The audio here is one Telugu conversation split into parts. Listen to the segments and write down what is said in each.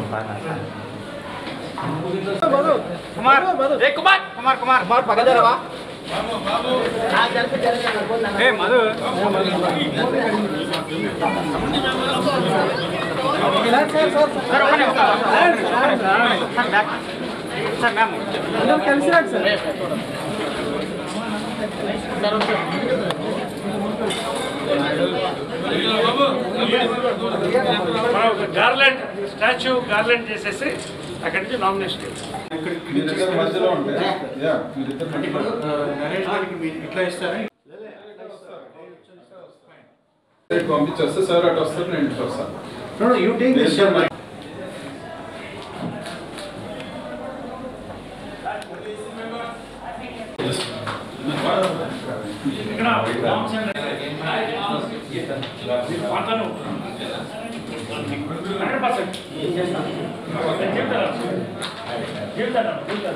కుమార్ ఏ కుమార్ కుమార్ కుమార్ కుమార్ పక్క జరవా ఏ మధు సార్ ఒక్క నిమిషం. సార్ బ్యాక్ సార్ మ్యామ్ కలిసి సార్ మనం ఒక గార్లెండ్ స్టాచ్యూ గార్లెండ్ చేసేసి అక్కడి నుంచి నామినేషన్ మీరిద్దరు మధ్యలో ఉంటే యా మీరిద్దరు మధ్యలో రేపు పంపించేస్తే సార్ అటు వస్తారు నేను ఇటు వస్తాను మీరిద్దరు ఇక్కడ మాట్లాడు హండ్రెడ్ పర్సెంట్ చెప్తాను చెప్తాను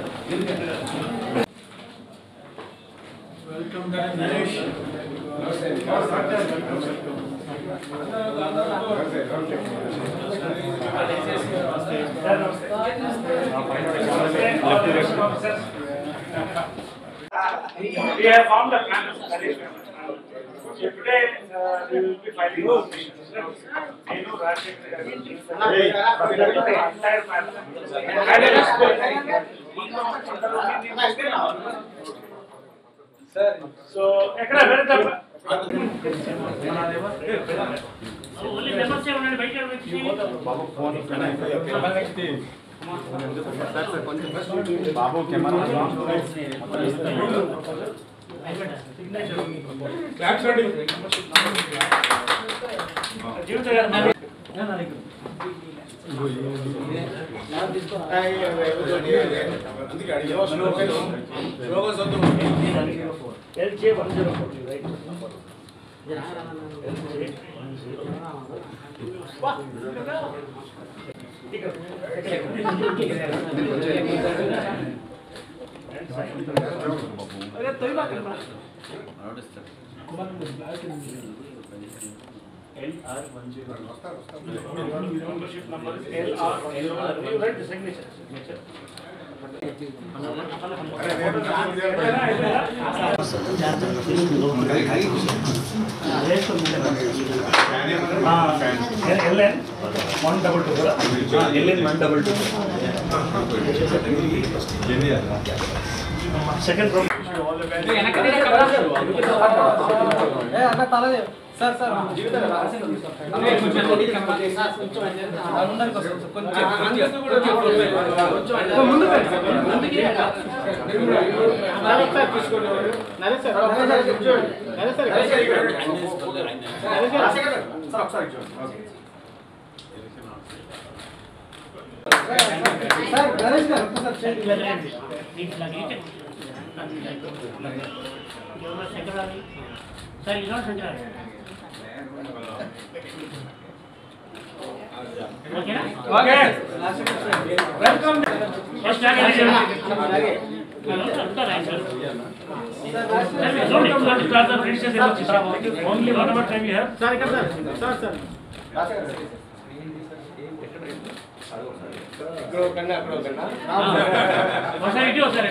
We have found the plan. So today, uh, we will be filing those petitions. Nenu Rajshekar garu, entire plan. And it is good. So, ఎక్కడ వేరే తప్ప ఓన్లీ మెంబర్స్ ఏ ఉండండి బయట వచ్చి జీవిత గారు LJ one zero four right LR one zero. Membership number is LR one zero. You write the signature. Signature. LN one double two కదా LN one double two second program all the best అన్న తలదే సార్ సార్ సార్ ఇలా సంచారు ఓకేనా okay welcome first only one hour time you have sir ఇక్కడ సార్ సార్ సార్ ఒకసారి ఇటు ఒకసారి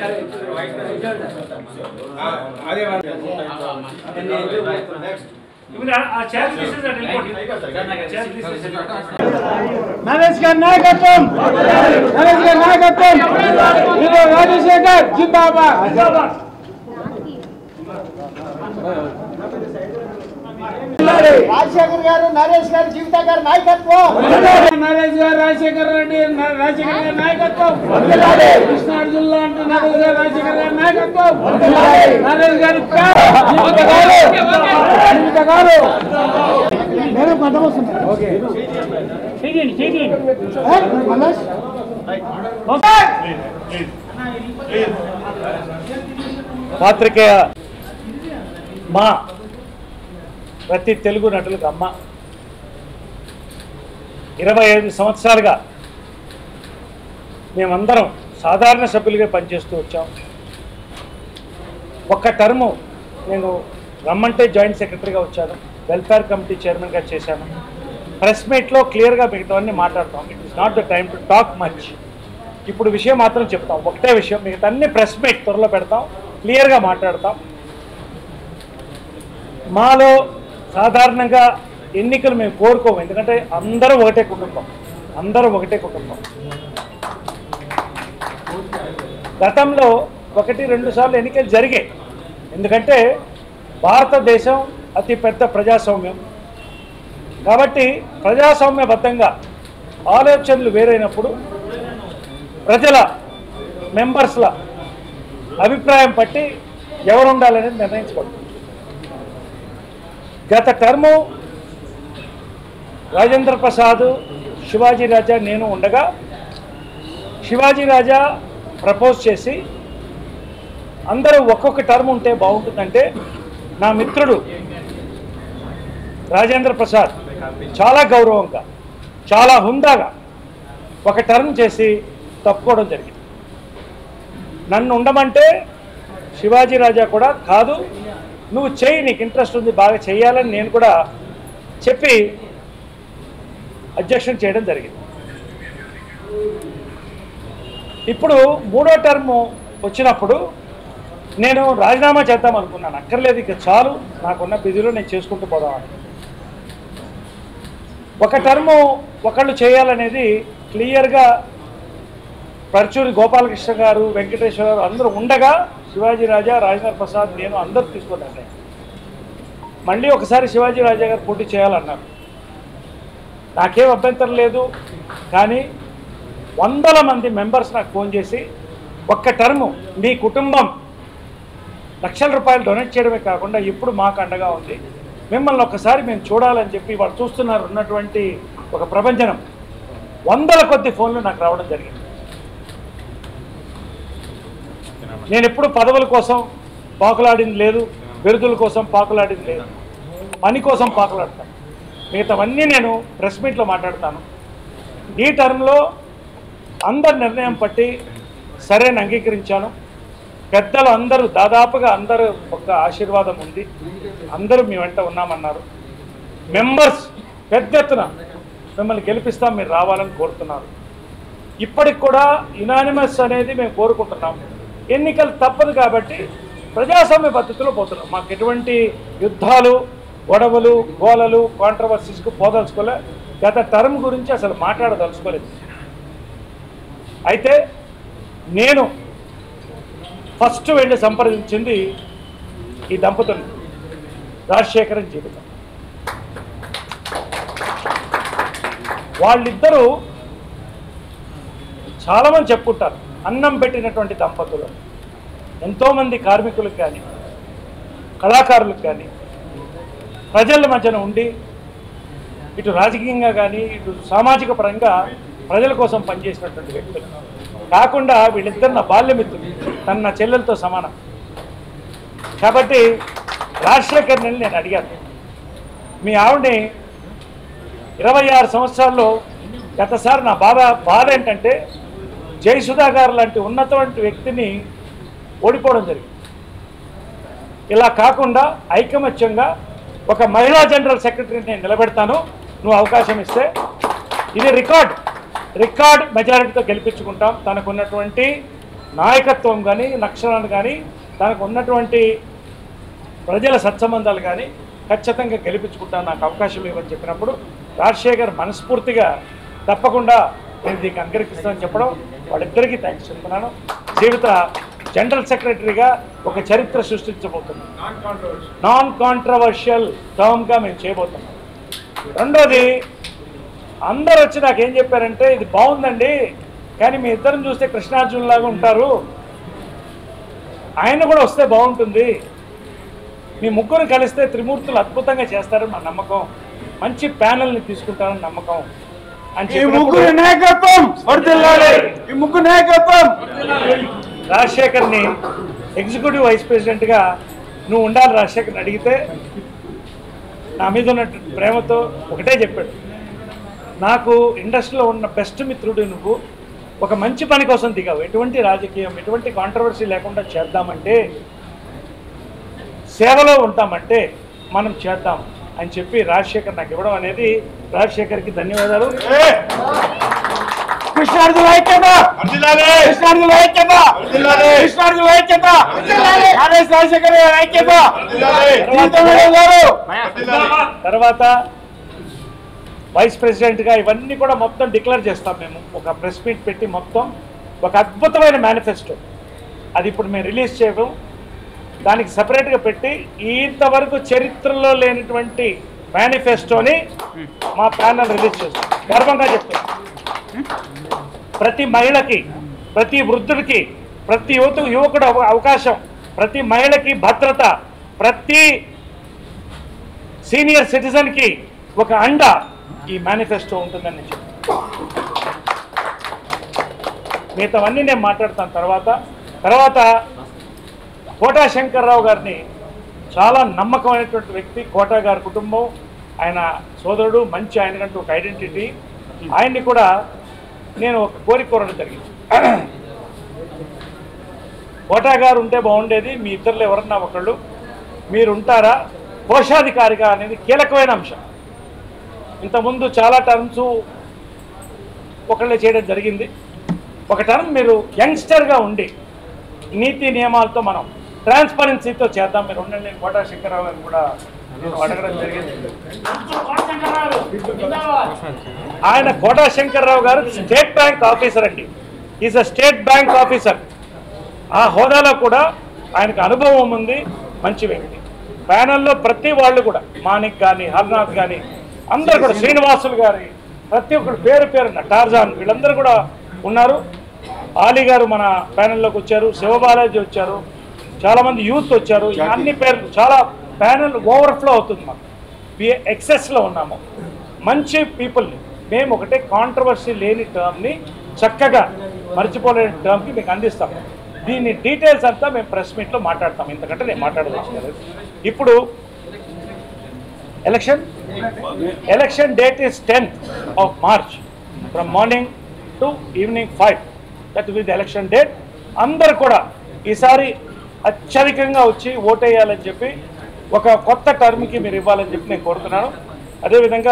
ఇప్పుడు ఆ- ఆ చైర్ తీసేసి చైర్ తీసేసి నరేష్ గారి నాయకత్వం నరేష్ గారి నాయకత్వం ఇదో రాజశేఖర్ జిందాబాద్ రాజశేఖర్ గారు నరేష్ గారు జీవిత గారి నాయకత్వం నరేష్ గారు రాజశేఖర్ రెడ్డి రాజశేఖర్ గారి నాయకత్వం కృష్ణార్జున్ లాంటి నరేష్ గారు రాజశేఖర్ గారి నాయకత్వం నరేష్ గారి జీవిత గారు జీవిత గారు నేను పంట వస్తున్నా ఓకే చేయండి చేయండి మనోజ్ పాత్రికేయ మా ప్రతి తెలుగు నటులకు అమ్మ ఇరవై ఐదు సంవత్సరాలుగా మేమందరం సాధారణ సభ్యులుగా పనిచేస్తూ వచ్చాం ఒక్క టర్ము నేను రమ్మంటే జాయింట్ సెక్రటరీగా వచ్చాను వెల్ఫేర్ కమిటీ చైర్మన్గా చేశాను ప్రెస్ మీట్లో క్లియర్గా మిగతావన్నీ మాట్లాడతాం it is not the time to talk much ఇప్పుడు విషయం మాత్రం చెప్తాం ఒకటే విషయం మిగతా అన్ని ప్రెస్ మీట్ త్వరలో పెడతాం క్లియర్గా మాట్లాడతాం మాలో సాధారణంగా ఎన్నికలు మేము కోరుకోము ఎందుకంటే అందరూ ఒకటే కుటుంబం అందరూ ఒకటే కుటుంబం గతంలో ఒకటి రెండు సార్లు ఎన్నికలు జరిగాయి ఎందుకంటే భారతదేశం అతి పెద్ద ప్రజాస్వామ్యం కాబట్టి ప్రజాస్వామ్యబద్ధంగా ఆలోచనలు వేరైనప్పుడు ప్రజల మెంబర్స్ల అభిప్రాయం పట్టి ఎవరు ఉండాలనేది నిర్ణయించుకోండి గత టర్ము రాజేంద్ర ప్రసాద్ శివాజీ రాజా నేను ఉండగా శివాజీ రాజా ప్రపోజ్ చేసి అందరూ ఒక్కొక్క టర్మ్ ఉంటే బాగుంటుందంటే నా మిత్రుడు రాజేంద్ర ప్రసాద్ చాలా గౌరవంగా చాలా హుందాగా ఒక టర్మ్ చేసి తప్పుకోవడం జరిగింది నన్ను ఉండమంటే శివాజీ రాజా కూడా కాదు నువ్వు చేయి నీకు ఇంట్రెస్ట్ ఉంది బాగా చేయాలని నేను కూడా చెప్పి అధ్యక్షం చేయడం జరిగింది ఇప్పుడు మూడో టర్మ్ వచ్చినప్పుడు నేను రాజీనామా చేద్దాం అనుకున్నాను అక్కర్లేదు ఇక చాలు నాకున్న బిజీలో నేను చేసుకుంటూ పోదామని ఒక టర్ము ఒకళ్ళు చేయాలనేది క్లియర్గా పరచూరి గోపాలకృష్ణ గారు వెంకటేశ్వర గారు అందరూ ఉండగా శివాజీ రాజా రాజేంద్ర ప్రసాద్ నేను అందరూ తీసుకున్నాను మళ్ళీ ఒకసారి శివాజీ రాజా గారు పోటీ చేయాలన్నారు నాకేం అభ్యంతరం లేదు కానీ వందల మంది మెంబర్స్ నాకు ఫోన్ చేసి ఒక్క టర్ము మీ కుటుంబం లక్షల రూపాయలు డొనేట్ చేయడమే కాకుండా ఇప్పుడు మాకు అండగా ఉంది మిమ్మల్ని ఒకసారి మేము చూడాలని చెప్పి వాళ్ళు చూస్తున్నారు ఉన్నటువంటి ఒక ప్రభంజనం వందల కొద్ది ఫోన్లు నాకు రావడం జరిగింది నేను ఎప్పుడు పదవుల కోసం పాకులాడింది లేదు బిరుదుల కోసం పాకులాడింది లేదు పని కోసం పాకులాడతాను మిగతావన్నీ నేను ప్రెస్ మీట్లో మాట్లాడతాను ఈ టర్మ్లో అందరి నిర్ణయం పట్టి సరైన అంగీకరించాను పెద్దలు అందరూ దాదాపుగా అందరూ ఒక ఆశీర్వాదం ఉంది అందరూ మీ వెంట ఉన్నామన్నారు మెంబర్స్ పెద్ద ఎత్తున మిమ్మల్ని గెలిపిస్తాం మీరు రావాలని కోరుతున్నారు ఇప్పటికి కూడా యునానిమస్ అనేది మేము కోరుకుంటున్నాం ఎన్నికలు తప్పదు కాబట్టి ప్రజాస్వామ్య పద్ధతిలో పోతున్నాం మాకు ఎటువంటి యుద్ధాలు గొడవలు గోలలు కాంట్రవర్సీస్కు పోదలుచుకోలే గత టర్మ్ గురించి అసలు మాట్లాడదలుచుకోలేదు అయితే నేను ఫస్ట్ వెళ్ళి సంప్రదించింది ఈ దంపతులు రాజశేఖరన్ జీవితం వాళ్ళిద్దరూ చాలామంది చెప్పుకుంటారు అన్నం పెట్టినటువంటి దంపతులు ఎంతోమంది కార్మికులకు కానీ కళాకారులకు కానీ ప్రజల మధ్యన ఉండి ఇటు రాజకీయంగా కానీ ఇటు సామాజిక పరంగా ప్రజల కోసం పనిచేసినటువంటి వ్యక్తులు కాకుండా వీళ్ళిద్దరు నా బాల్యమిత్రులు తన నా చెల్లెలతో సమానం కాబట్టి రాజశేఖర్ నెల్లి నేను అడిగాను మీ ఆవిడని ఇరవై ఆరు సంవత్సరాల్లో గతసారి నా బాధ బాధ ఏంటంటే జయసుధా గారు లాంటి ఉన్నతమైన వ్యక్తిని ఓడిపోవడం జరిగింది ఇలా కాకుండా ఐకమత్యంగా ఒక మహిళా జనరల్ సెక్రటరీని నేను నిలబెడతాను నువ్వు అవకాశం ఇస్తే ఇది రికార్డ్ రికార్డ్ మెజారిటీతో గెలిపించుకుంటాం తనకు ఉన్నటువంటి నాయకత్వం కానీ లక్షణాలు కానీ తనకు ఉన్నటువంటి ప్రజల సత్సంబంధాలు కానీ ఖచ్చితంగా గెలిపించుకుంటాను నాకు అవకాశం ఇవ్వని చెప్పినప్పుడు రాజశేఖర్ మనస్ఫూర్తిగా తప్పకుండా నేను దీనికి అంగీకరిస్తానని చెప్పడం వాళ్ళిద్దరికీ థ్యాంక్స్ చెప్తున్నాను జీవిత జనరల్ సెక్రటరీగా ఒక చరిత్ర సృష్టించబోతున్నాను నాన్ కాంట్రవర్షియల్ టర్మ్గా మేము చేయబోతున్నాం రెండోది అందరు వచ్చి నాకు ఏం చెప్పారంటే ఇది బాగుందండి కానీ మీ ఇద్దరం చూస్తే కృష్ణార్జున్ లాగా ఉంటారు ఆయన కూడా వస్తే బాగుంటుంది మీ ముగ్గురు కలిస్తే త్రిమూర్తులు అద్భుతంగా చేస్తారని మా నమ్మకం మంచి ప్యానల్ని తీసుకుంటారని నమ్మకం అని ఈ ముగ్గురు చెప్పినప్పుడు నాయకత్వం వర్ధిల్లాలి ఈ ముగ్గురు నాయకత్వం రాజశేఖర్ని ఎగ్జిక్యూటివ్ వైస్ ప్రెసిడెంట్గా నువ్వు ఉండాలి రాజశేఖర్ని అడిగితే నా మీద ఉన్న ప్రేమతో ఒకటే చెప్పాడు నాకు ఇండస్ట్రీలో ఉన్న బెస్ట్ మిత్రుడు నువ్వు ఒక మంచి పని కోసం దిగావు ఎటువంటి రాజకీయం ఎటువంటి కాంట్రవర్సీ లేకుండా చేద్దామంటే సేవలో ఉంటామంటే మనం చేద్దాం అని చెప్పి రాజశేఖర్ నాకు ఇవ్వడం అనేది రాజశేఖర్కి ధన్యవాదాలు కృష్ణార్జున ఐక్యత కృష్ణార్జున ఐక్యత కృష్ణార్జున ఐక్యత ఆర్ఎస్ రాజశేఖర్ గారి ఐక్యత జీవితం గారు తర్వాత వైస్ ప్రెసిడెంట్ గా ఇవన్నీ కూడా మొత్తం డిక్లేర్ చేస్తాం మేము ఒక ప్రెస్ మీట్ పెట్టి మొత్తం ఒక అద్భుతమైన మేనిఫెస్టో అది ఇప్పుడు మేము రిలీజ్ చేయడం దానికి సపరేట్గా పెట్టి ఇంతవరకు చరిత్రలో లేనటువంటి మేనిఫెస్టోని మా ప్యానల్ రిలీజ్ చేస్తాం గర్వంగా చెప్తాం ప్రతి మహిళకి ప్రతి వృద్ధుడికి ప్రతి యువత యువకుడు అవ- అవకాశం ప్రతి మహిళకి భద్రత ప్రతి సీనియర్ సిటిజన్కి ఒక అండ ఈ మేనిఫెస్టో ఉంటుందని నేను చెప్తాను మిగతావన్నీ నేను మాట్లాడతాను తర్వాత తర్వాత కోటా శంకర్రావు గారిని చాలా నమ్మకమైనటువంటి వ్యక్తి కోటా గారి కుటుంబం ఆయన సోదరుడు మంచి ఆయనకంటూ ఒక ఐడెంటిటీ ఆయన్ని కూడా నేను ఒక కోరిక కోరడం జరిగింది కోటా గారు ఉంటే బాగుండేది మీ ఇద్దరులో ఎవరన్నా ఒకళ్ళు మీరు ఉంటారా కోశాధికారిగా అనేది కీలకమైన అంశం ఇంతకుముందు చాలా టర్మ్స్ ఒకళ్ళే చేయడం జరిగింది ఒక టర్మ్ మీరు యంగ్స్టర్గా ఉండి నీతి నియమాలతో మనం ట్రాన్స్పరెన్సీతో చేద్దాం మీరు ఉండండి నేను కోటా శంకరరావు గారిని కూడా నేను అడగడం జరిగింది ఆయన కోటా శంకర్రావు గారు స్టేట్ బ్యాంక్ ఆఫీసర్ అండి is a state bank officer ఆ హోదాలో కూడా ఆయనకు అనుభవం ఉంది మంచి వ్యక్తి ప్యానల్లో ప్రతి వాళ్ళు కూడా మాణిక్ కానీ హర్నాథ్ కానీ అందరూ కూడా శ్రీనివాసులు గారి ప్రతి ఒక్కరు పేరు పేరున్న టార్జాన్ వీళ్ళందరూ కూడా ఉన్నారు ఆలీ గారు మన ప్యానెల్లోకి వచ్చారు శివబాలాజీ వచ్చారు చాలామంది యూత్ వచ్చారు ఈ అన్ని పేర్లు చాలా ప్యానెల్ ఓవర్ఫ్లో అవుతుంది మాకు ఎక్సెస్లో ఉన్నాము మంచి పీపుల్ని మేము ఒకటే కాంట్రవర్సీ లేని టర్మ్ని చక్కగా మర్చిపోలేని టర్మ్కి మీకు అందిస్తాం దీని డీటెయిల్స్ అంతా మేము ప్రెస్ మీట్లో మాట్లాడతాం ఇంతకంటే నేను మాట్లాడదలుచుకోలేదు ఇప్పుడు election election date is tenth of March from morning to evening five that with election date అందరు కూడా ఈసారి అత్యధికంగా వచ్చి ఓటేయాలని చెప్పి ఒక కొత్త టర్మ్కి మీరు ఇవ్వాలని చెప్పి నేను కోరుతున్నాను అదేవిధంగా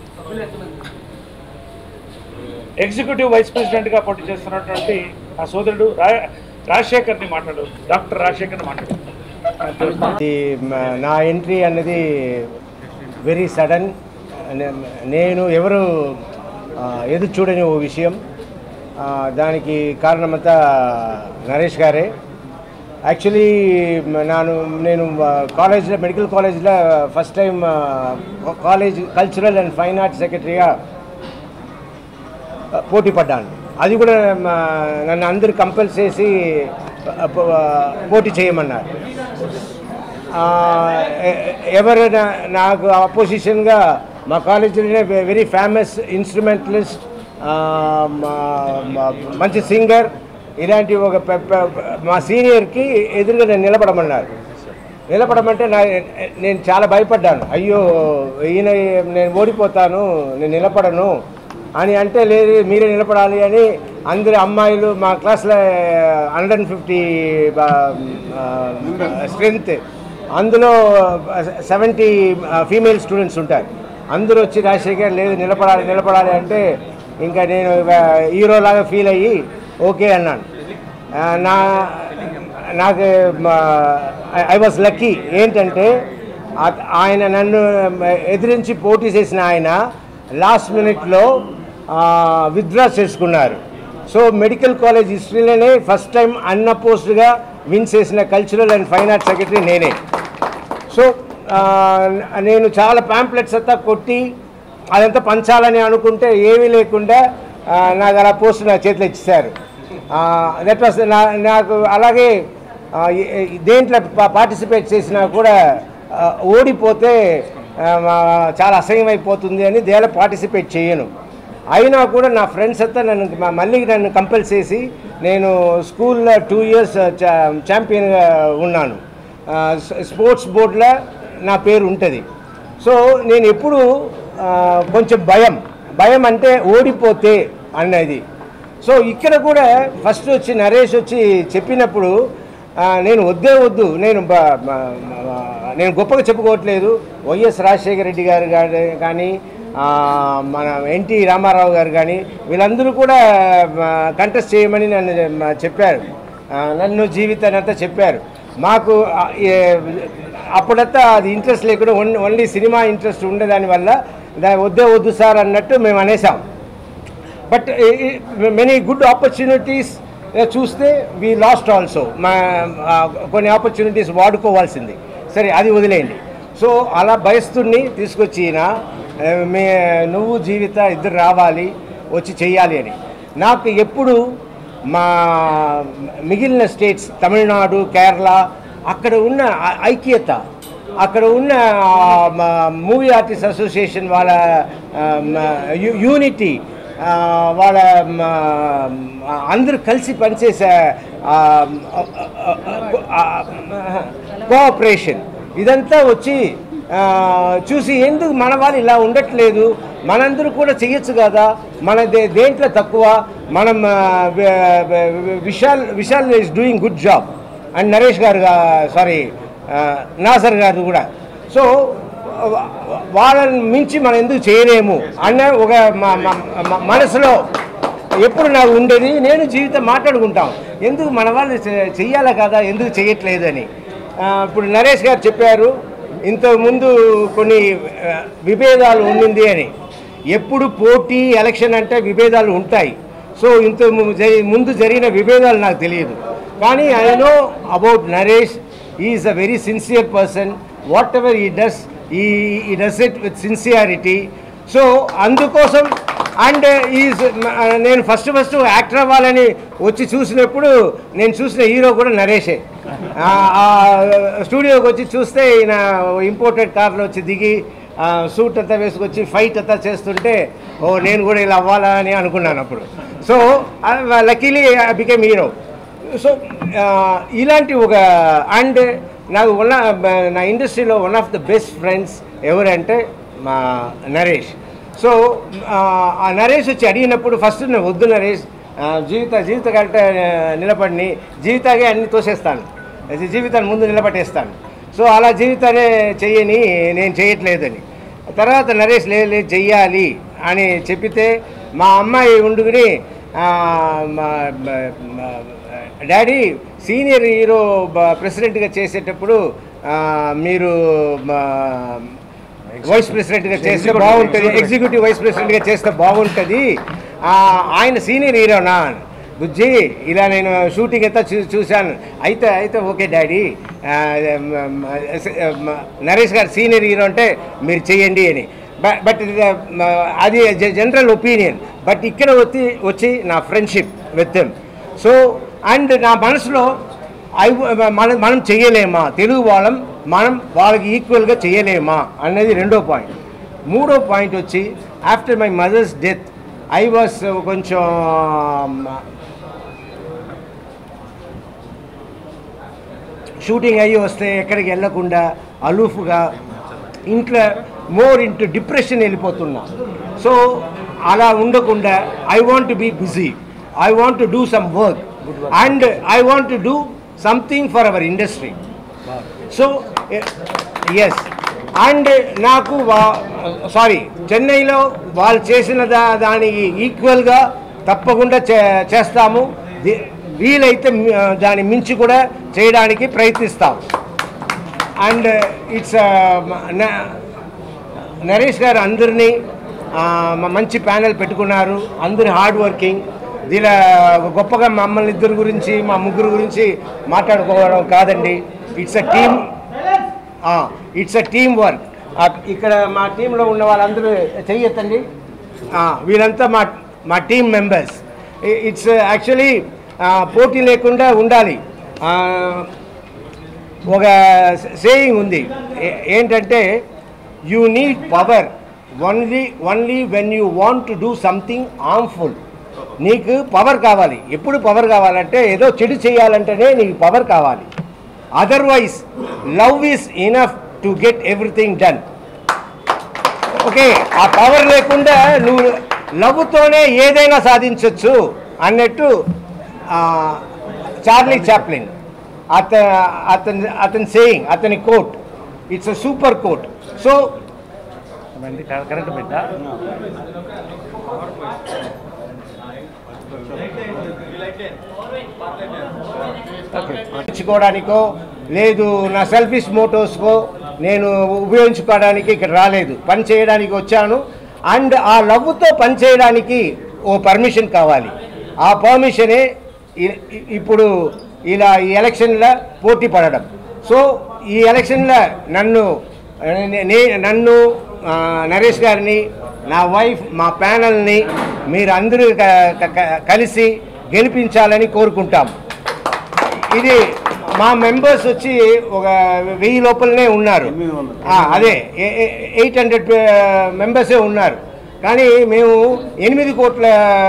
ఎగ్జిక్యూటివ్ వైస్ ప్రెసిడెంట్గా పోటీ చేస్తున్నటువంటి నా సోదరుడు రా రాజశేఖర్ని మాట్లాడు డాక్టర్ రాజశేఖర్ని మాట్లాడు ఇది మ- నా ఎంట్రీ అన్నది వెరీ సడన్ నేను ఎవరు ఆ, ఎదురు చూడని ఓ విషయం ఆ, దానికి కారణమంతా నరేష్ గారే యాక్చువల్లీ నాను నేను కాలేజ్లో మెడికల్ కాలేజ్లో first time college cultural and fine arts సెక్రటరీగా పోటీ పడ్డాను అది కూడా మా- నన్ను అందరు కంపల్ చేసి ప- ప- పోటీ చేయమన్నారు ఆ, ఎ- ఎవరు నా- నాకు అపోజిషన్గా మా కాలేజీలోనే వె- వెరీ ఫేమస్ ఇన్స్ట్రుమెంటలిస్ట్ మంచి సింగర్ ఇలాంటి ఒక పె- పె- మా సీనియర్కి ఎదురుగా నేను నిలబడమన్నారు నిలబడమంటే నా నేను చాలా భయపడ్డాను అయ్యో ఈయన నేను ఓడిపోతాను నేను నిలబడను అని అంటే లేదు మీరే నిలబడాలి అని అందరు అమ్మాయిలు మా క్లాస్లో హండ్రెడ్ అండ్ ఫిఫ్టీ స్ట్రెంత్ అందులో సెవెంటీ ఫీమేల్ స్టూడెంట్స్ ఉంటారు అందరూ వచ్చి రాజశేఖర్ లేదు నిలబడాలి నిలబడాలి అంటే ఇంకా నేను హీరోలాగా ఫీల్ అయ్యి ఓకే అన్నాను ఆ, నా నాకు ఐ వాజ్ లక్కీ ఏంటంటే ఆ- ఆయన నన్ను ఎదిరించి పోటీ చేసిన ఆయన లాస్ట్ మినిట్లో విత్డ్రా చేసుకున్నారు సో మెడికల్ కాలేజ్ హిస్టరీలోనే ఫస్ట్ టైం అన్న పోస్ట్గా విన్ చేసిన cultural and fine arts secretary నేనే సో ఆ, నేను చాలా ప్యాంప్లెట్స్ అంతా కొట్టి అదంతా పంచాలని అనుకుంటే ఏమీ లేకుండా ఆ, నాకు అలా పోస్ట్ నా చేతిలో ఇచ్చేసారు దట్ వాస్ నాకు అలాగే ఆ, ఏ- ఏ- దేంట్లో పార్టిసిపేట్ చేసినా కూడా ఆ, ఓడిపోతే ఆ, మా- చాలా అసహ్యం అయిపోతుంది అని దేనిలో పార్టిసిపేట్ చేయను అయినా కూడా నా ఫ్రెండ్స్ అంతా నన్ను మ- మళ్ళీ నన్ను కంపల్ చేసి నేను స్కూల్లో టూ ఇయర్స్ ఛాంపియన్గా ఉన్నాను ఆ, స- స్పోర్ట్స్ బోర్డులో నా పేరు ఉంటుంది సో నేను ఎప్పుడు ఆ, కొంచెం భయం భయం అంటే ఓడిపోతే అన్నది సో ఇక్కడ కూడా ఫస్ట్ వచ్చి నరేష్ వచ్చి చెప్పినప్పుడు ఆ, నేను వద్దే వద్దు నేను బ- బ- బ- నేను గొప్పగా చెప్పుకోవట్లేదు వైఎస్ రాజశేఖర రెడ్డి గారు గా- కానీ ఆ, మన ఎన్టీ రామారావు గారు కానీ వీళ్ళందరూ కూడా కంటెస్ట్ చేయమని నన్ను మ- చెప్పారు ఆ, నన్ను జీవితాన్ని అంతా చెప్పారు మాకు ఆ, ఏ- అప్పుడంతా అది ఇంట్రెస్ట్ లేకుండా ఓన్- ఓన్లీ సినిమా ఇంట్రెస్ట్ ఉండేదాని వల్ల దా- వద్దే వద్దు సార్ అన్నట్టు మేము అనేసాం బట్ మెనీ గుడ్ ఆపర్చునిటీస్ చూస్తే వీ లాస్ట్ ఆల్సో మా ఆ, కొన్ని ఆపర్చునిటీస్ వాడుకోవాల్సింది సరే అది వదిలేయండి సో అలా భయస్తుడిని తీసుకొచ్చి ఈయన, ఆ, మే నువ్వు జీవిత ఇద్దరు రావాలి వచ్చి చెయ్యాలి అని నాకు ఎప్పుడు మా మిగిలిన స్టేట్స్ తమిళనాడు కేరళ అక్కడ ఉన్న ఐ- ఐక్యత అక్కడ ఉన్న మూవీ ఆర్టిస్ట్ అసోసియేషన్ వాళ్ళ యూనిటీ వాళ్ళ మ, అందరూ కలిసి పనిచేసే కోఆపరేషన్ ఇదంతా వచ్చి ఆ, చూసి ఎందుకు మన వాళ్ళు ఇలా ఉండట్లేదు మనందరూ కూడా చెయ్యొచ్చు కదా మన దే దేంట్లో తక్కువ మనం ఆ, వి- వి- Vishal Vishal is doing good job and Naresh గారు సారీ నాసర్ గారు కూడా సో వా- వాళ్ళని మించి మనం ఎందుకు చేయలేము అన్న ఒక మ- మ- మ- మనసులో ఎప్పుడు నాకు ఉండేది నేను జీవితం మాట్లాడుకుంటాం ఎందుకు మన వాళ్ళు చె- చెయ్యాలా కదా ఎందుకు చేయట్లేదు అని ఆ, ఇప్పుడు నరేష్ గారు చెప్పారు ఇంతకుముందు కొన్ని ఆ, విభేదాలు ఉండింది అని ఎప్పుడు పోటీ ఎలక్షన్ అంటే విభేదాలు ఉంటాయి సో ఇంత ము- జరి- ముందు జరిగిన విభేదాలు నాకు తెలియదు కానీ I know about Naresh is a very sincere person whatever he does he he does it with sincerity so అందుకోసం అండ్ ఈజ్ నేను ఫస్ట్ ఫస్ట్ యాక్టర్ అవ్వాలని వచ్చి చూసినప్పుడు నేను చూసిన హీరో కూడా నరేషే ఆ, ఆ స్టూడియోకి వచ్చి చూస్తే ఈయన ఇంపోర్టెడ్ కార్లో వచ్చి దిగి ఆ, సూట్ అంతా వేసుకొచ్చి ఫైట్ అంతా చేస్తుంటే ఓ నేను కూడా ఇలా అవ్వాలా అని అనుకున్నాను అప్పుడు so luckily I became hero so ఆ, ఇలాంటి ఒక అండ్ నాకు వన్ నా ఇండస్ట్రీలో one of the best friends ఎవరంటే మా నరేష్ సో ఆ, ఆ నరేష్ వచ్చి అడిగినప్పుడు ఫస్ట్ నేను వద్దు నరేష్ ఆ, జీవిత జీవిత కంటే నిలబడిని జీవితాగే అన్ని తోసేస్తాను అది జీవితాన్ని ముందు నిలబెట్టేస్తాను సో అలా జీవితాన్ని చెయ్యని నేను చేయట్లేదని తర్వాత నరేష్ లేదు లేదు చెయ్యాలి అని చెప్పితే మా అమ్మాయి ఉండుకుని ఆ, మా- మా- మా- డాడీ సీనియర్ హీరో బ- ప్రెసిడెంట్గా చేసేటప్పుడు ఆ, మీరు మా- వైస్ ప్రెసిడెంట్గా చేస్తే బాగుంటుంది ఎగ్జిక్యూటివ్ వైస్ ప్రెసిడెంట్గా చేస్తే బాగుంటుంది ఆ, ఆయన సీనియర్ హీరోనా బుజ్జి ఇలా నేను షూటింగ్ అంతా చూ చూశాను అయితే అయితే ఓకే డాడీ ఆ, మ- మ- మ- నరేష్ గారు సీనియర్ హీరో అంటే మీరు చేయండి అని బ- బట్ ఇది, మ, అది జనరల్ ఒపీనియన్ బట్ ఇక్కడ వచ్చి వచ్చి నా friendship with them so and నా మనసులో ఐ మనం మనం చేయలేమా తెలుగు వాళ్ళం మనం వాళ్ళకి ఈక్వల్గా చేయలేమా అన్నది రెండో పాయింట్ మూడో పాయింట్ వచ్చి after my mother's death I was కొంచెం షూటింగ్ అయ్యి వస్తే ఎక్కడికి వెళ్ళకుండా అలూఫ్గా ఇంట్లో మోర్ ఇంటూ డిప్రెషన్ వెళ్ళిపోతున్నా సో అలా ఉండకుండా I want to be busy I want to do some work and I want to do something for our industry so yes and నాకు సారీ చెన్నైలో వాళ్ళు చేసిన దా దానికి ఈక్వల్గా తప్పకుండా చే చేస్తాము ది- వీలైతే మి- దాని మించి కూడా చేయడానికి ప్రయత్నిస్తాం అండ్ ఇట్స్ నరేష్ గారు అందరినీ ఆ, మ- మంచి ప్యానెల్ పెట్టుకున్నారు అందరు హార్డ్ వర్కింగ్ దీని గొప్పగా మమ్మల్ని ఇద్దరు గురించి మా ముగ్గురు గురించి మాట్లాడుకోవడం కాదండి it's a team it's a team work ఇక్కడ మా టీంలో ఉన్న వాళ్ళందరూ చెయ్యొద్దండి వీళ్ళంతా మా మా టీం మెంబర్స్ ఇట్స్ యాక్చువల్లీ పోటీ లేకుండా ఉండాలి ఆ, ఒక సేయింగ్ ఉంది ఏ- ఏంటంటే you need power only only when you want to do something harmful నీకు పవర్ కావాలి ఎప్పుడు పవర్ కావాలంటే ఏదో చెడు చేయాలంటేనే నీకు పవర్ కావాలి otherwise love is enough to get everything done okay ఆ పవర్ లేకుండా నువ్వు లవ్తోనే ఏదైనా సాధించవచ్చు అన్నట్టు ఆ, చార్లీ చాప్లిన్ అత అతని అతని సేయింగ్ అతని quote it's a super quote so మంది కరెంట్ పెట్టా తెచ్చుకోవడానికో లేదు నా సెల్ఫిష్ మోటోస్కో నేను ఉపయోగించుకోవడానికి ఇక్కడ రాలేదు పని చేయడానికి వచ్చాను అండ్ ఆ లవ్తో పని చేయడానికి ఓ పర్మిషన్ కావాలి ఆ పర్మిషనే ఇ- ఇ- ఇప్పుడు ఇలా ఈ ఎలక్షన్లో పోటీ పడడం సో ఈ ఎలక్షన్లో నన్ను నే- నే నన్ను ఆ, నరేష్ గారిని నా వైఫ్ మా ప్యానల్ని మీరు అందరూ క- క- కలిసి గెలిపించాలని కోరుకుంటాం ఇది మా మెంబర్స్ వచ్చి ఒక వెయ్యి లోపలనే ఉన్నారు ఆ, అదే ఎయిట్ హండ్రెడ్ మెంబర్సే ఉన్నారు కానీ మేము ఎనిమిది కోట్ల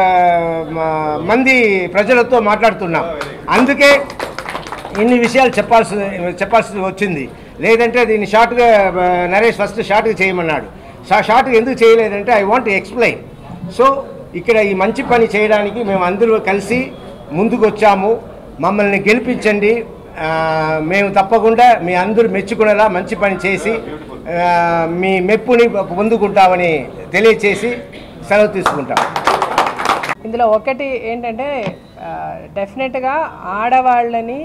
మ- మంది ప్రజలతో మాట్లాడుతున్నాం అందుకే ఇన్ని విషయాలు చెప్పాల్సి చెప్పాల్సి వచ్చింది లేదంటే దీన్ని షార్ట్గా ఆ, నరేష్ ఫస్ట్ షార్ట్గా చేయమన్నాడు షా షార్ట్గా ఎందుకు చేయలేదంటే ఐ వాంట్ ఎక్స్ప్లెయిన్ సో ఇక్కడ ఈ మంచి పని చేయడానికి మేము అందరూ కలిసి ముందుకు వచ్చాము మమ్మల్ని గెలిపించండి ఆ, మేము తప్పకుండా మీ అందరూ మెచ్చుకునేలా మంచి పని చేసి ఆ, మీ మెప్పుని పొందుకుంటామని తెలియచేసి సెలవు తీసుకుంటాం ఇందులో ఒకటి ఏంటంటే డెఫినెట్గా ఆడవాళ్ళని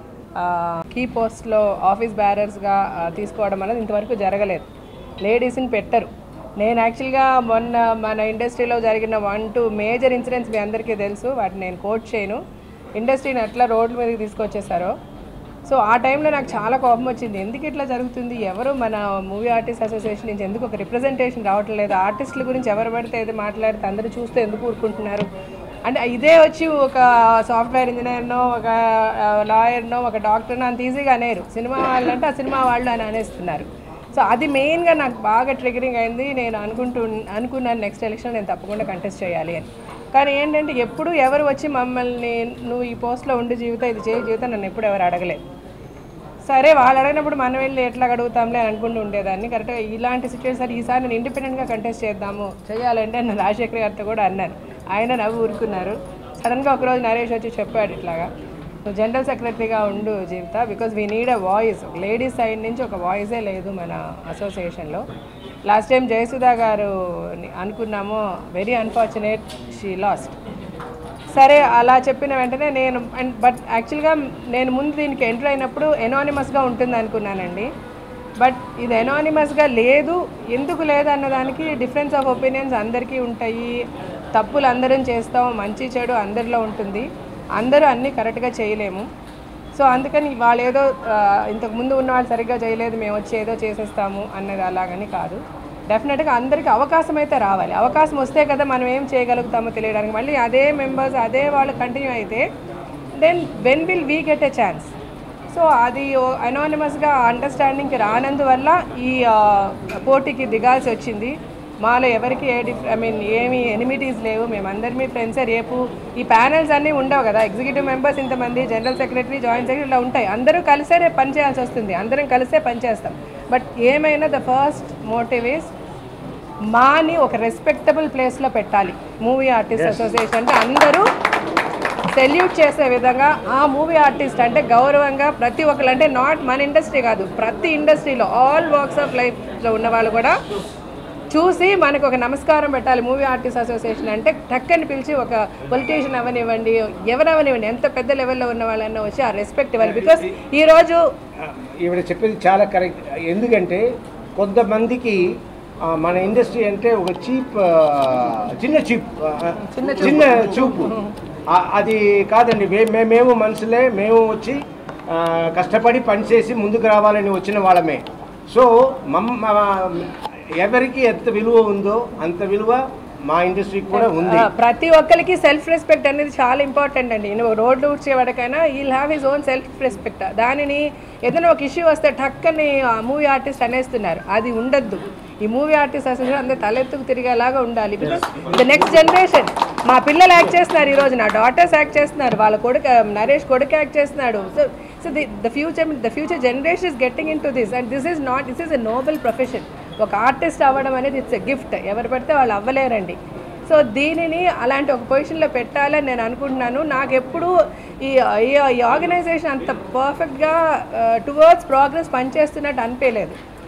కీ పోస్ట్లో ఆఫీస్ బ్యారర్స్గా తీసుకోవడం అనేది ఇంతవరకు జరగలేదు లేడీస్ని పెట్టరు నేను యాక్చువల్గా మొన్న మన ఇండస్ట్రీలో జరిగిన వన్ టూ మేజర్ ఇన్సిడెంట్స్ మీ అందరికీ తెలుసు వాటిని నేను కోట్ చేయను ఇండస్ట్రీని ఎట్లా రోడ్ల మీదకి తీసుకొచ్చేసారో సో ఆ టైంలో నాకు చాలా కోపం వచ్చింది ఎందుకు ఇట్లా జరుగుతుంది ఎవరు మన మూవీ ఆర్టిస్ట్ అసోసియేషన్ నుంచి ఎందుకు ఒక రిప్రజెంటేషన్ రావటం లేదు ఆర్టిస్టుల గురించి ఎవరు పడితే ఏదో మాట్లాడితే అందరూ చూస్తే ఎందుకు ఊరుకుంటున్నారు అంటే ఇదే వచ్చి ఒక సాఫ్ట్వేర్ ఇంజనీర్నో ఒక లాయర్నో ఒక డాక్టర్నో అంత ఈజీగా అనేరు సినిమా వాళ్ళు అంటే ఆ సినిమా వాళ్ళు అని అనేస్తున్నారు సో అది మెయిన్గా నాకు బాగా ట్రిగరింగ్ అయింది నేను అనుకుంటూ అనుకున్నాను నెక్స్ట్ ఎలక్షన్ నేను తప్పకుండా కంటెస్ట్ చేయాలి అని కానీ ఏంటంటే ఎప్పుడు ఎవరు వచ్చి మమ్మల్ని నువ్వు ఈ పోస్ట్లో ఉండి జీవితం ఇది చేయి జీవితం నన్ను ఎప్పుడు ఎవరు అడగలేదు సరే వాళ్ళు అడిగినప్పుడు మనం వెళ్ళి ఎట్లా అడుగుతాంలే అని అనుకుంటూ ఉండేదాన్ని కరెక్ట్గా ఇలాంటి సిచ్యువేషన్ సరే ఈసారి నేను ఇండిపెండెంట్గా కంటెస్ట్ చేద్దాము చేయాలంటే నేను రాజశేఖర్ గారితో కూడా అన్నాను ఆయన నవ్వు ఊరుకున్నారు సడన్గా ఒకరోజు నరేష్ వచ్చి చెప్పాడు ఇట్లాగా నువ్వు జనరల్ సెక్రటరీగా ఉండు Jeevitha because we need a voice ladies side నుంచి ఒక వాయిసే లేదు మన అసోసియేషన్లో లాస్ట్ టైం జయసుధా గారు అనుకున్నాము వెరీ అన్ఫార్చునేట్ షీ లాస్ట్ సరే అలా చెప్పిన వెంటనే నేను అండ్ బట్ యాక్చువల్గా నేను ముందు దీనికి ఎంటర్ అయినప్పుడు ఎనానిమస్గా ఉంటుంది అనుకున్నానండి బట్ ఇది ఎనానిమస్గా లేదు ఎందుకు లేదు అన్నదానికి డిఫరెన్స్ ఆఫ్ ఒపీనియన్స్ అందరికీ ఉంటాయి తప్పులు అందరం చేస్తాం మంచి చెడు అందరిలో ఉంటుంది అందరూ అన్నీ కరెక్ట్గా చేయలేము సో అందుకని వాళ్ళు ఏదో ఆ, ఇంతకు ముందు ఉన్న వాళ్ళు సరిగ్గా చేయలేదు మేము వచ్చి ఏదో చేసేస్తాము అన్నది అలాగని కాదు డెఫినెట్గా అందరికీ అవకాశం అయితే రావాలి అవకాశం వస్తే కదా మనం ఏం చేయగలుగుతామో తెలియడానికి మళ్ళీ అదే మెంబర్స్ అదే వాళ్ళు కంటిన్యూ అయితే then when will we get a chance so అది అనానిమస్గా అండర్స్టాండింగ్కి రానందువల్ల ఈ ఆ, పోటీకి దిగాల్సి వచ్చింది మాలో ఎవరికి ఏ డిఫ్ ఐ మీన్ ఏమి ఎనిమిటీస్ లేవు మేమందరిమీ ఫ్రెండ్సే రేపు ఈ ప్యానల్స్ అన్నీ ఉండవు కదా ఎగ్జిక్యూటివ్ మెంబర్స్ ఇంతమంది జనరల్ సెక్రటరీ జాయింట్ సెక్రటరీ ఇలా ఉంటాయి అందరూ కలిసే రేపు పని చేయాల్సి వస్తుంది అందరం కలిసే పని చేస్తాం బట్ ఏమైనా ద ఫస్ట్ మోటివ్ ఇస్ మాని ఒక రెస్పెక్టబుల్ ప్లేస్లో పెట్టాలి మూవీ ఆర్టిస్ట్ అసోసియేషన్ అంటే అందరూ సెల్యూట్ చేసే విధంగా ఆ మూవీ ఆర్టిస్ట్ అంటే గౌరవంగా ప్రతి ఒక్కరు అంటే నాట్ మన ఇండస్ట్రీ కాదు ప్రతి ఇండస్ట్రీలో ఆల్ వర్క్స్ ఆఫ్ లైఫ్లో ఉన్న వాళ్ళు కూడా చూసి మనకు ఒక నమస్కారం పెట్టాలి మూవీ ఆర్టిస్ట్ అసోసియేషన్ అంటే టక్కని పిలిచి ఒక పొలిటీషియన్ అవనివ్వండి ఎవరవనివ్వండి ఎంత పెద్ద లెవెల్లో ఉన్న వాళ్ళన్నా వచ్చి ఆ రెస్పెక్ట్ ఇవ్వాలి బికాస్ ఈరోజు ఈవిడ చెప్పేది చాలా కరెక్ట్ ఎందుకంటే కొంతమందికి ఆ, మన ఇండస్ట్రీ అంటే ఒక చీప్ చిన్న చీప్ చిన్న చూపు ఆ, అది కాదండి మే- మే- మేము మనుషులే మేము వచ్చి ఆ, కష్టపడి పనిచేసి ముందుకు రావాలని వచ్చిన వాళ్ళమే సో మమ్మ ఎవరికి ఎంత విలువ ఉందో అంత విలువ మా ఇండస్ట్రీకి కూడా ఉంది ఆ, ప్రతి ఒక్కరికి సెల్ఫ్ రెస్పెక్ట్ అనేది చాలా ఇంపార్టెంట్ అండి నువ్వు రోడ్లు ఊడ్చేవాడికైనా he'll have his own self respect దానిని ఏదైనా ఒక ఇష్యూ వస్తే టక్కని మూవీ ఆర్టిస్ట్ అనేస్తున్నారు అది ఉండద్దు ఈ మూవీ ఆర్టిస్ట్ అసోసియేషన్ అందరూ తలెత్తుకు తిరిగేలాగా ఉండాలి బికాస్ ద నెక్స్ట్ జనరేషన్ మా పిల్లలు యాక్ట్ చేస్తున్నారు ఈరోజు నా డాటర్స్ యాక్ట్ చేస్తున్నారు వాళ్ళ కొడుకు నరేష్ కొడుకు యాక్ట్ చేస్తున్నాడు so so the the future the future generation is getting into this and this is not this is a noble profession ఒక ఆర్టిస్ట్ అవ్వడం అనేది ఇట్స్ ఎ గిఫ్ట్ ఎవరు పడితే వాళ్ళు అవ్వలేరండి సో దీనిని అలాంటి ఒక పొజిషన్లో పెట్టాలని నేను అనుకుంటున్నాను నాకు ఎప్పుడు ఈ ఈ- ఈ ఆర్గనైజేషన్ అంత పర్ఫెక్ట్గా టువర్డ్స్ ప్రోగ్రెస్ పనిచేస్తున్నట్టు అనిపించలేదు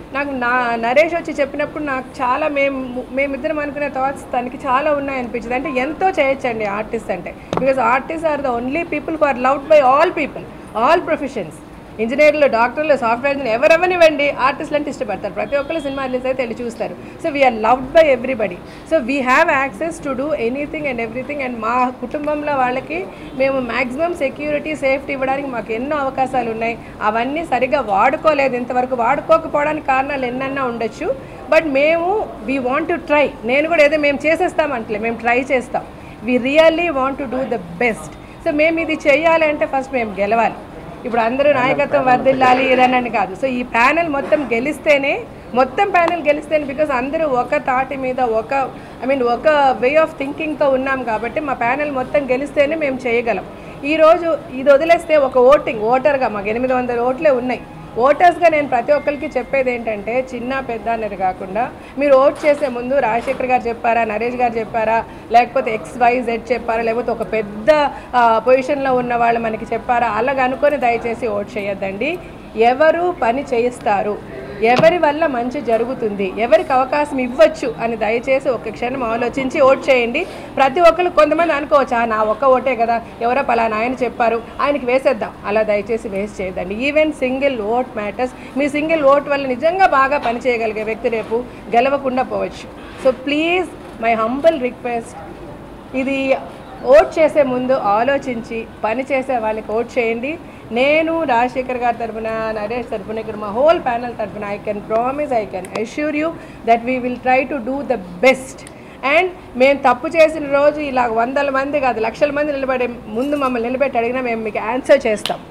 నాకు నా నరేష్ వచ్చి చెప్పినప్పుడు నాకు చాలా మేము మేమిద్దరం అనుకునే థాట్స్ తనకి చాలా ఉన్నాయి అనిపించింది అంటే ఎంతో చేయొచ్చండి ఆర్టిస్ట్ అంటే because artist are the only people who are loved by all people all professions ఇంజనీర్లు డాక్టర్లు సాఫ్ట్వేర్ ఇంజనీర్ ఎవరెవరినివ్వండి ఆర్టిస్టులు అంటే ఇష్టపడతారు ప్రతి ఒక్కరు సినిమా రిలీజ్ అయితే వెళ్ళి చూస్తారు so we're loved by everybody so we have access to do anything and everything and మా కుటుంబంలో వాళ్ళకి మేము మ్యాక్సిమం సెక్యూరిటీ సేఫ్టీ ఇవ్వడానికి మాకు ఎన్నో అవకాశాలు ఉన్నాయి అవన్నీ సరిగ్గా వాడుకోలేదు ఇంతవరకు వాడుకోకపోవడానికి కారణాలు ఎన్నన్నా ఉండొచ్చు బట్ మేము వీ వాంట్ టు ట్రై నేను కూడా ఏదో మేము చేసేస్తాం అంటలే మేము ట్రై చేస్తాం we really want to do the best so మేము ఇది చేయాలి అంటే ఫస్ట్ మేము గెలవాలి ఇప్పుడు అందరూ నాయకత్వం వర్దిల్లాలి ఇదనని కాదు సో ఈ ప్యానెల్ మొత్తం గెలిస్తేనే మొత్తం ప్యానెల్ గెలిస్తేనే బికాజ్ అందరూ ఒక తాటి మీద ఒక ఐ మీన్ ఒక వే ఆఫ్ థింకింగ్తో ఉన్నాం కాబట్టి మా ప్యానెల్ మొత్తం గెలిస్తేనే మేము చేయగలం ఈరోజు ఇది వదిలేస్తే ఒక ఓటింగ్ ఓటర్గా మాకు ఎనిమిది వందల ఓట్లే ఉన్నాయి ఓటర్స్గా నేను ప్రతి ఒక్కరికి చెప్పేది ఏంటంటే చిన్న పెద్ద అనేది కాకుండా మీరు ఓట్ చేసే ముందు రాజశేఖర్ గారు చెప్పారా నరేష్ గారు చెప్పారా లేకపోతే ఎక్స్ వై జెడ్ చెప్పారా లేకపోతే ఒక పెద్ద ఆ, పొజిషన్లో ఉన్న వాళ్ళు మనకి చెప్పారా అలాగ అనుకొని దయచేసి ఓట్ చేయొద్దండి ఎవరు పని చేయిస్తారు ఎవరి వల్ల మంచి జరుగుతుంది ఎవరికి అవకాశం ఇవ్వచ్చు అని దయచేసి ఒక క్షణం ఆలోచించి ఓట్ చేయండి ప్రతి ఒక్కరు కొంతమంది అనుకోవచ్చు "ఆ, నా ఒక్క ఓటే కదా ఎవరో పలానా ఆయన చెప్పారు ఆయనకి వేసేద్దాం అలా దయచేసి వేస్ట్ చేయదండి ఈవెన్ సింగిల్ ఓట్ మ్యాటర్స్ మీ సింగిల్ ఓట్ వల్ల నిజంగా బాగా పని చేయగలిగే వ్యక్తి రేపు గెలవకుండా పోవచ్చు so please my humble request ఇది ఓట్ చేసే ముందు ఆలోచించి పని చేసే వాళ్ళకి ఓట్ చేయండి నేను రాజశేఖర్ గారి తరఫున నరేష్ తరఫున ఇక్కడ మా హోల్ ప్యానల్ తరఫున I can promise I can assure you that we will try to do the best and మేము తప్పు చేసిన రోజు ఇలా వందల మంది కాదు లక్షల మంది నిలబడే ముందు మమ్మల్ని నిలబెట్టి అడిగినా మేము మీకు ఆన్సర్ చేస్తాం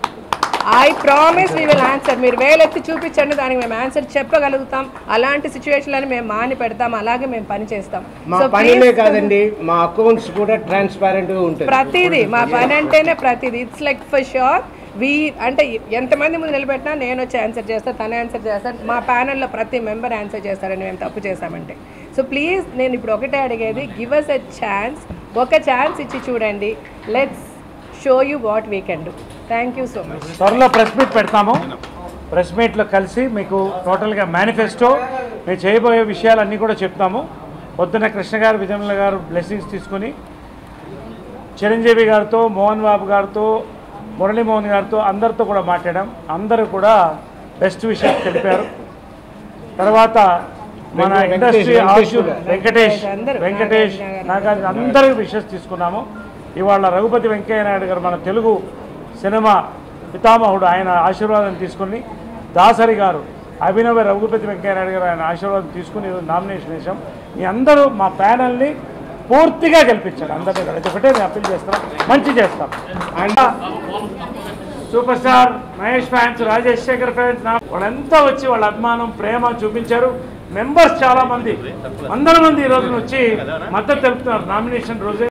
I promise we will answer మీరు వేలెత్తి చూపించండి దానికి మేము ఆన్సర్ చెప్పగలుగుతాం అలాంటి సిచ్యువేషన్లను మేము మాని పెడతాం అలాగే మేము పని చేస్తాం మా So పనినే please- కాదండి మా అకౌంట్స్ కూడా ట్రాన్స్పారెంట్ గా ఉంటుంది ప్రతిదీ మా పని అంటేనే ప్రతిదీ it's like for sure we అంటే ఎంతమంది ముందు నిలబెట్టినా నేను వచ్చి ఆన్సర్ చేస్తాను తనే ఆన్సర్ చేస్తాను మా ప్యానల్లో ప్రతి మెంబర్ ఆన్సర్ చేస్తారని మేము తప్పు చేశామంటే సో ప్లీజ్ నేను ఇప్పుడు ఒకటే అడిగేది గివ్ అస్ ఎ ఛాన్స్ ఒక ఛాన్స్ ఇచ్చి చూడండి let's show you what we can do thank you so much త్వరలో ప్రెస్ మీట్ పెడతాము ప్రెస్ మీట్లో కలిసి మీకు టోటల్గా మేనిఫెస్టో మేము చేయబోయే విషయాలన్నీ కూడా చెప్తాము పొద్దున్న కృష్ణ గారు విజయమల గారు బ్లెస్సింగ్స్ తీసుకొని చిరంజీవి గారితో మోహన్ బాబు గారితో మురళీమోహన్ గారితో అందరితో కూడా మాట్లాడాం అందరూ కూడా బెస్ట్ విషయాలు తెలిపారు తర్వాత మన వెంకటేష్, ఇండస్ట్రీ వెంకటేష్ ఆశు కూడా. వెంకటేష్ అందరూ, వెంకటేష్ నాగార్జున గారు. నాగార్జున అందరి విషయస్ తీసుకున్నాము ఇవాళ రఘుపతి వెంకయ్య నాయుడు గారు మన తెలుగు సినిమా పితామహుడు ఆయన ఆశీర్వాదం తీసుకుని దాసరి గారు అభినవ రఘుపతి వెంకయ్య నాయుడు గారు ఆయన ఆశీర్వాదం తీసుకుని ఈరోజు నామినేషన్ వేసాం మీ అందరూ మా ప్యానల్ని పూర్తిగా గెలిపించారు అందరినీ కూడా. ఇది ఒకటే నేను అప్పీల్ చేస్తాను మంచి చేస్తాం and super star Mahesh fans Rajesh Shekar fans నా వాళ్ళంతా వచ్చి వాళ్ళ అభిమానం ప్రేమ చూపించారు మెంబర్స్ చాలా మంది వందల మంది ఈ రోజున వచ్చి మద్దతు తెలుపుతున్నారు నామినేషన్ రోజే